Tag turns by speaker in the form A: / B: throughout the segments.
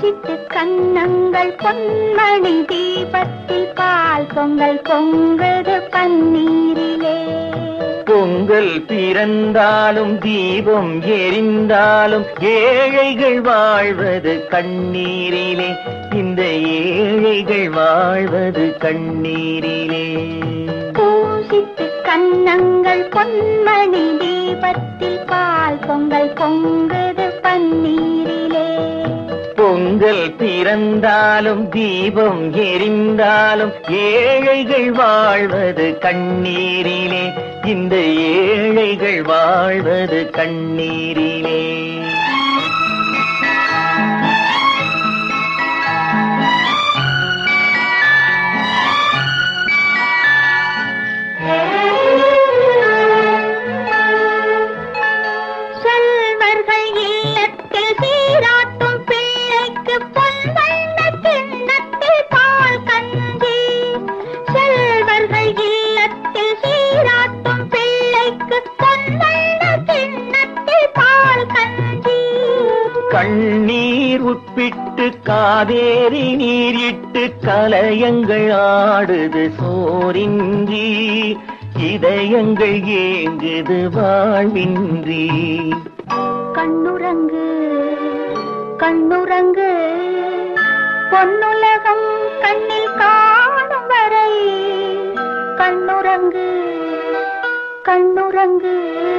A: பூசிட்டு கன்னங்கள் பொன்மணி தீபத்தில் பால் பொங்கல் பொங்குது பன்னீரிலே
B: பொங்கல் பிறந்தாலும் தீபம் எரிந்தாலும் ஏழைகள் வாழ்வது கண்ணீரிலே இந்த ஏழைகள் வாழ்வது கண்ணீரிலே
A: பூசிட்டு கன்னங்கள் பொன்மணி தீபத்தில் பால் பொங்கல் பொங்குது பன்னீரிலே
B: பொங்கல் பிறந்தாலும் தீபம் எரிந்தாலும் ஏழைகள் வாழ்வது கண்ணீரிலே இந்த ஏழைகள் வாழ்வது கண்ணீரிலே
A: செல்வர்கள் இல்லத்தில் சீராட்டும் பிள்ளைக்கு பொன்வண்ண கிண்ணத்தில் பால் கஞ்சி செல்வர்கள் இல்லத்தில் சீராட்டும் பிள்ளைக்கு பொன்வண்ண கிண்ணத்தில் பால் கஞ்சி
B: கண்ணீர் உட்பிட்டு காவேரி நீரிட்டு கலயங்கள் ஆடுது சோரின்றி இதயங்கள் ஏங்குது வாழ்வின்றி
A: கண்ணுறங்கு கண்ணுறங்கு பொன்னுலகம் கண்ணில் காணும் வரை கண்ணுறங்கு கண்ணுறங்கு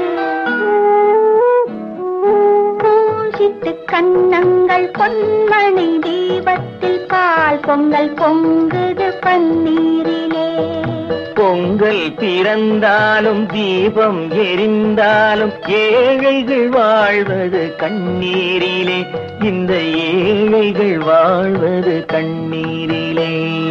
A: பூசிட்டு கன்னங்கள் பொன்மணி தீபத்தில் பால் பொங்கல் பொங்குது பன்னீரிலே
B: பொங்கல் பிறந்தாலும் தீபம் எரிந்தாலும் ஏழைகள் வாழ்வது கண்ணீரிலே இந்த ஏழைகள் வாழ்வது கண்ணீரிலே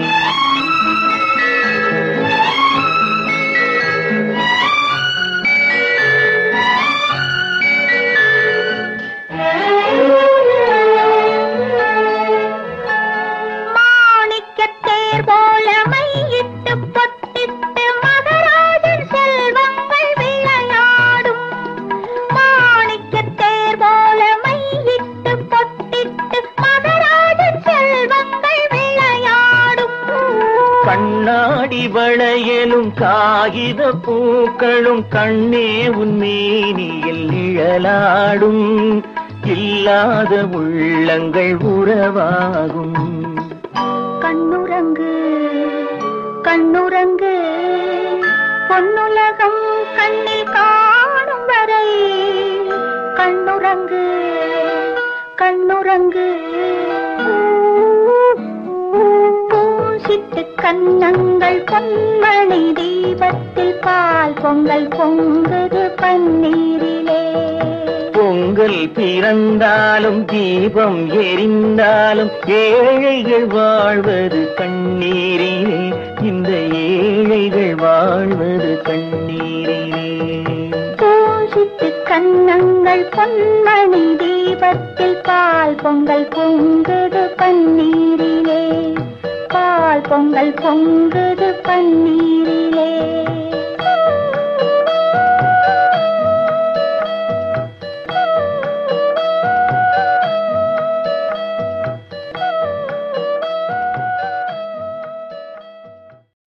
A: மாணிக்கத் தேர் போல மையிட்டு பொட்டிட்டு மகராஜன் செல்வங்கள் விளையாடும் மாணிக்கத் தேர் போல மையிட்டு பொட்டிட்டு மகராஜன் செல்வங்கள் விளையாடும்
B: கண்ணாடி வளையலும் காகித பூக்களும் கண்ணே உன்மேனியில் நிழலாடும் இல்லாத உள்ளங்கள் உறவாகும்
A: கண்ணுறங்கு கண்ணுறங்கு பொன்னுலகம் கண்ணில் காணும் வரை கண்ணுறங்கு கண்ணுறங்கு பூசிட்டு கன்னங்கள் பொன்மணி தீபத்தில் பால் பொங்கல் பொங்குது பன்னீரிலே
B: பொங்கல் பிறந்தாலும் தீபம் எரிந்தாலும் ஏழைகள் வாழ்வது கண்ணீரிலே இந்த ஏழைகள் வாழ்வது கண்ணீரிலே
A: பூசிட்டு கன்னங்கள் பொன்மணி தீபத்தில் பால் பொங்கல் பொங்குது பன்னீரிலே பால் பொங்கல் பொங்குது பன்னீரிலே